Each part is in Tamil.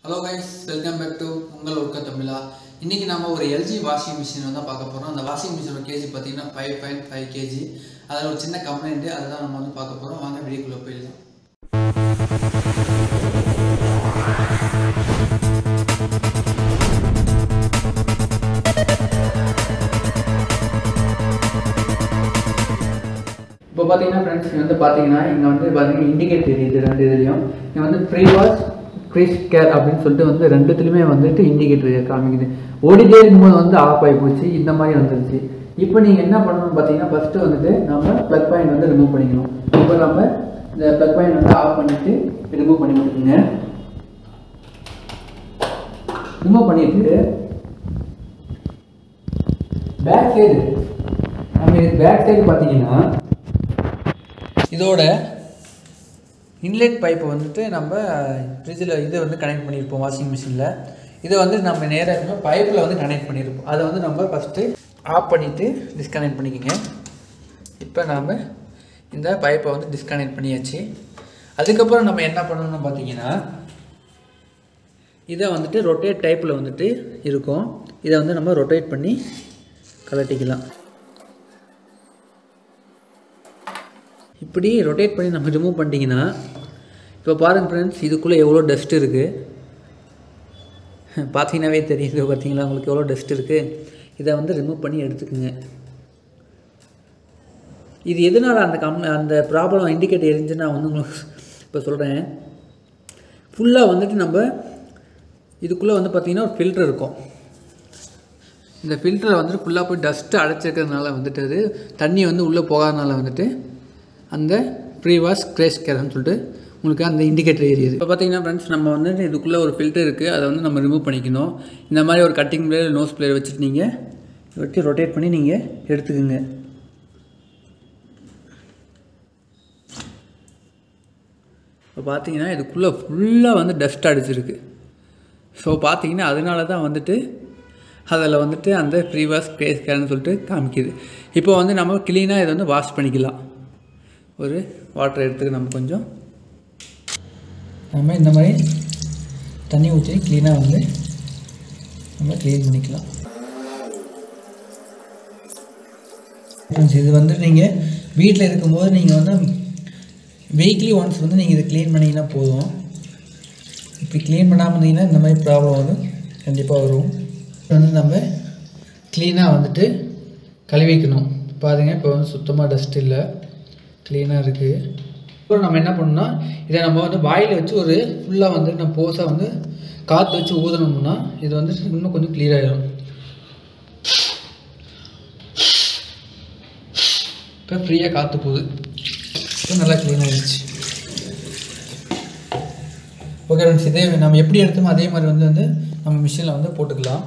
hello guys welcome back to உங்கள் ஒர்க்க தமிழா இன்றைக்கி நம்ம ஒரு எல்ஜி வாஷிங் மிஷின் வந்து பார்க்க போகிறோம் அந்த வாஷிங் மிஷினோட கேஜி பார்த்தீங்கன்னா ஃபைவ் பாயிண்ட் ஃபைவ் கேஜி அதில் ஒரு சின்ன கம்ப்ளைண்ட்டு அதுதான் நம்ம வந்து பார்க்க போகிறோம் வாங்க வீடியோக்குள்ளே போயிடலாம் இப்போ பார்த்தீங்கன்னா ஃப்ரெண்ட்ஸ் இங்கே வந்து பார்த்தீங்கன்னா இங்கே வந்து பார்த்தீங்கன்னா இண்டிகேட் தெரியுது ரெண்டு இதுலையும் இங்கே வந்து ஃப்ரீ வாஷ் க்ரீஸ் கேர் அப்படின்னு சொல்லிட்டு வந்து ரெண்டுத்துலையுமே வந்துட்டு இண்டிகேட்டர் காமிக்குது ஓடிட்டே இருக்கும்போது வந்து ஆஃப் ஆகி போச்சு இந்த மாதிரி வந்துருச்சு இப்போ நீங்கள் என்ன பண்ணணும்னு பார்த்தீங்கன்னா ஃபஸ்ட்டு வந்துட்டு நம்ம ப்ளக் பாயிண்ட் வந்து ரிமூவ் பண்ணிக்கணும் இப்போ நம்ம இந்த ப்ளக் பாயிண்ட் வந்து ஆஃப் பண்ணிவிட்டு ரிமூவ் பண்ணி விட்டுக்குங்க ரிமூவ் பண்ணிட்டு பேக் சைடு நம்ம இதுக்கு பேக் சைடு பார்த்தீங்கன்னா இதோட இன்லெட் பைப்பை வந்துட்டு நம்ம ஃப்ரிட்ஜில் இதை வந்து கனெக்ட் பண்ணியிருப்போம் வாஷிங் மிஷினில் இதை வந்து நம்ம நேராக பைப்பில் வந்து கனெக்ட் பண்ணியிருப்போம் அதை வந்து நம்ம ஃபஸ்ட்டு ஆஃப் பண்ணிவிட்டு டிஸ்கனெக்ட் பண்ணிக்கோங்க இப்போ நாம் இந்த பைப்பை வந்து டிஸ்கனெக்ட் பண்ணியாச்சு அதுக்கப்புறம் நம்ம என்ன பண்ணணும்னு பார்த்தீங்கன்னா இதை வந்துட்டு ரொட்டேட் டைப்பில் வந்துட்டு இருக்கும் இதை வந்து நம்ம ரொட்டேட் பண்ணி கலட்டிக்கலாம் இப்படி ரொட்டேட் பண்ணி நம்ம ரிமூவ் பண்ணிட்டீங்கன்னா இப்போ பாருங்கள் ஃப்ரெண்ட்ஸ் இதுக்குள்ளே எவ்வளோ டஸ்ட் இருக்குது பார்த்தீங்கன்னாவே தெரியுது பார்த்தீங்களா உங்களுக்கு எவ்வளோ டஸ்ட் இருக்குது இதை வந்து ரிமூவ் பண்ணி எடுத்துக்கோங்க இது எதனால் அந்த கம் அந்த ப்ராப்ளம் இண்டிகேட் எரிஞ்சு நான் வந்து உங்களுக்கு இப்போ சொல்கிறேன் ஃபுல்லாக வந்துட்டு நம்ம இதுக்குள்ளே வந்து பார்த்திங்கன்னா ஒரு ஃபில்டர் இருக்கும் இந்த ஃபில்டரை வந்துட்டு ஃபுல்லாக போய் டஸ்ட்டு அடைச்சிருக்கிறதுனால வந்துட்டு அது தண்ணி வந்து உள்ளே போகாதனால வந்துட்டு அந்த ப்ரீ வாஷ் கிரேஸ் கேர்னு சொல்லிட்டு உங்களுக்கு அந்த இண்டிகேட்டர் ஏரியுது இப்போ பார்த்தீங்கன்னா ஃப்ரெண்ட்ஸ் நம்ம வந்து இதுக்குள்ளே ஒரு ஃபில்டர் இருக்குது அதை வந்து நம்ம ரிமூவ் பண்ணிக்கணும் இந்த மாதிரி ஒரு கட்டிங் பிளேயர் நோஸ் பிளேயர் வச்சுட்டு நீங்கள் வெட்டி ரொட்டேட் பண்ணி நீங்கள் எடுத்துக்கோங்க இப்போ பார்த்தீங்கன்னா இதுக்குள்ளே ஃபுல்லாக வந்து டஸ்ட் அடிச்சிருக்கு ஸோ பார்த்தீங்கன்னா அதனால தான் வந்துட்டு அதில் வந்துட்டு அந்த ப்ரீ வாஷ் கிரேஸ் கேர்னு சொல்லிட்டு காமிக்குது இப்போ வந்து நம்ம க்ளீனாக இதை வந்து வாஷ் பண்ணிக்கலாம் ஒரு வாட்டர் எடுத்துக்க நம்ம கொஞ்சம் நம்ம இந்த மாதிரி தண்ணி ஊற்றி க்ளீனாக வந்து நம்ம க்ளீன் பண்ணிக்கலாம் இது வந்து நீங்கள் வீட்டில் இருக்கும்போது நீங்கள் வந்து வீக்லி ஒன்ஸ் வந்து நீங்கள் இதை க்ளீன் பண்ணிங்கன்னா போதும் இப்படி க்ளீன் பண்ணாமல் இருந்தீங்கன்னா இந்த மாதிரி ப்ராப்ளம் வந்து கண்டிப்பாக வரும் வந்து நம்ம க்ளீனாக வந்துட்டு கழுவிக்கணும் பாருங்க இப்போ வந்து சுத்தமாக டஸ்ட் இல்லை க்ளீனாக இருக்குது அப்புறம் நம்ம என்ன பண்ணோம்னா இதை நம்ம வந்து வாயில் வச்சு ஒரு ஃபுல்லாக வந்து நம்ம போஸாக வந்து காற்று வச்சு ஊதணும்னா இது வந்து இன்னும் கொஞ்சம் கிளியர் ஆகிடும் இப்போ ஃப்ரீயாக காற்று போகுது இப்போ நல்லா க்ளீன் ஆகிடுச்சு ஓகே ஃப்ரெண்ட்ஸ் இதே நம்ம எப்படி எடுத்தோமோ அதே மாதிரி வந்து வந்து நம்ம மிஷினில் வந்து போட்டுக்கலாம்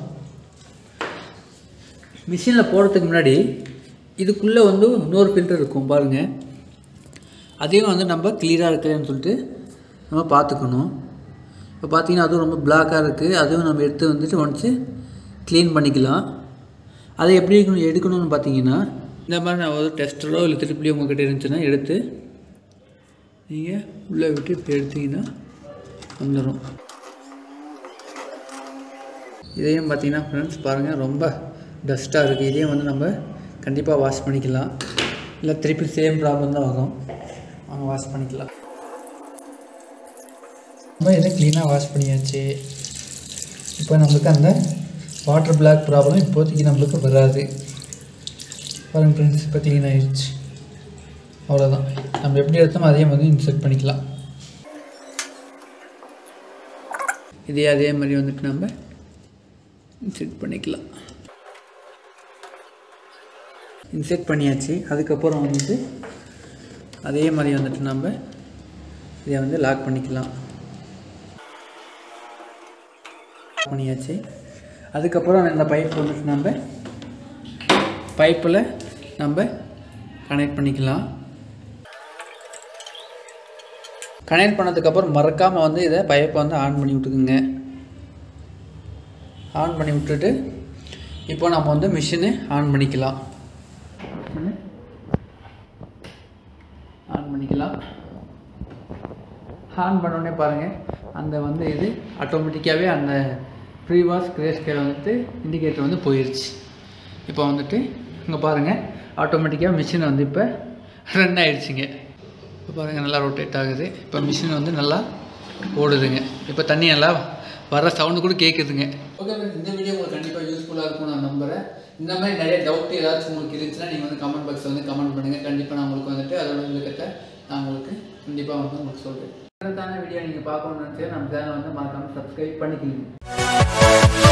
மிஷினில் போடுறதுக்கு முன்னாடி இதுக்குள்ளே வந்து இன்னொரு ஃபில்டர் இருக்கும் பாருங்கள் அதையும் வந்து நம்ம கிளியராக இருக்குதுன்னு சொல்லிட்டு நம்ம பார்த்துக்கணும் இப்போ பார்த்தீங்கன்னா அதுவும் ரொம்ப பிளாக்காக இருக்குது அதுவும் நம்ம எடுத்து வந்துட்டு ஒன்ஸு க்ளீன் பண்ணிக்கலாம் அதை எப்படி இருக்கணும் எடுக்கணும்னு பார்த்தீங்கன்னா இந்த மாதிரி நான் ஒரு டெஸ்டரோ இல்லை திருப்பிலியோ உங்கள்கிட்ட இருந்துச்சுன்னா எடுத்து நீங்கள் உள்ளே விட்டு இப்போ எடுத்தீங்கன்னா வந்துடும் இதையும் பார்த்தீங்கன்னா ஃப்ரெண்ட்ஸ் பாருங்கள் ரொம்ப டஸ்ட்டாக இருக்குது இதையும் வந்து நம்ம கண்டிப்பாக வாஷ் பண்ணிக்கலாம் இல்லை திருப்பி சேம் ப்ராப்ளம் தான் வரும் வாங்க வாஷ் பண்ணிக்கலாம் நம்ம இதை க்ளீனாக வாஷ் பண்ணியாச்சு இப்போ நம்மளுக்கு அந்த வாட்டர் பிளாக் ப்ராப்ளம் இப்போதைக்கு நம்மளுக்கு வராது பாருங்கள் ஃப்ரெண்ட்ஸ் இப்போ க்ளீன் ஆகிடுச்சு அவ்வளோதான் நம்ம எப்படி எடுத்தோமோ அதையும் வந்து இன்செர்ட் பண்ணிக்கலாம் இதே அதே மாதிரி வந்துட்டு நம்ம இன்செர்ட் பண்ணிக்கலாம் இன்செர்ட் பண்ணியாச்சு அதுக்கப்புறம் வந்துட்டு அதே மாதிரி வந்துட்டு நம்ம இதை வந்து லாக் பண்ணிக்கலாம் பண்ணியாச்சு அதுக்கப்புறம் இந்த பைப் வந்துட்டு நம்ம பைப்பில் நம்ம கனெக்ட் பண்ணிக்கலாம் கனெக்ட் பண்ணதுக்கப்புறம் மறக்காமல் வந்து இதை பைப்பை வந்து ஆன் பண்ணி விட்டுக்குங்க ஆன் பண்ணி விட்டுட்டு இப்போ நம்ம வந்து மிஷினை ஆன் பண்ணிக்கலாம் ஆன் பண்ணிக்கலாம் ஆன் பண்ணோடனே பாருங்கள் அந்த வந்து இது ஆட்டோமேட்டிக்காகவே அந்த ப்ரீவாஸ் கிரே ஸ்கேல் வந்துட்டு இண்டிகேட்டர் வந்து போயிடுச்சு இப்போ வந்துட்டு இங்கே பாருங்கள் ஆட்டோமேட்டிக்காக மிஷின் வந்து இப்போ ரன் ஆயிடுச்சுங்க இப்போ பாருங்கள் நல்லா ரொட்டேட் ஆகுது இப்போ மிஷின் வந்து நல்லா ஓடுதுங்க இப்போ தண்ணி நல்லா வர சவுண்டு கூட கேட்குதுங்க ஓகே இந்த வீடியோ உங்களுக்கு கண்டிப்பாக யூஸ்ஃபுல்லாக இருக்கும் நான் நம்புகிறேன் இந்த மாதிரி நிறைய டவுட் ஏதாச்சும் உங்களுக்கு இருந்துச்சுன்னா நீங்கள் வந்து கமெண்ட் பாக்ஸில் வந்து கமெண்ட் பண்ணுங்கள் கண்டிப்பாக நான் உங்களுக்கு வந்துட்டு அதோட விளக்கத்தை நான் உங்களுக்கு கண்டிப்பாக வந்து உங்களுக்கு சொல்கிறேன் வீடியோ நீங்கள் பார்க்கணும்னு நினச்சா நம்ம சேனல் வந்து மறக்காமல் சப்ஸ்கிரைப் பண்ணிக்கிங்க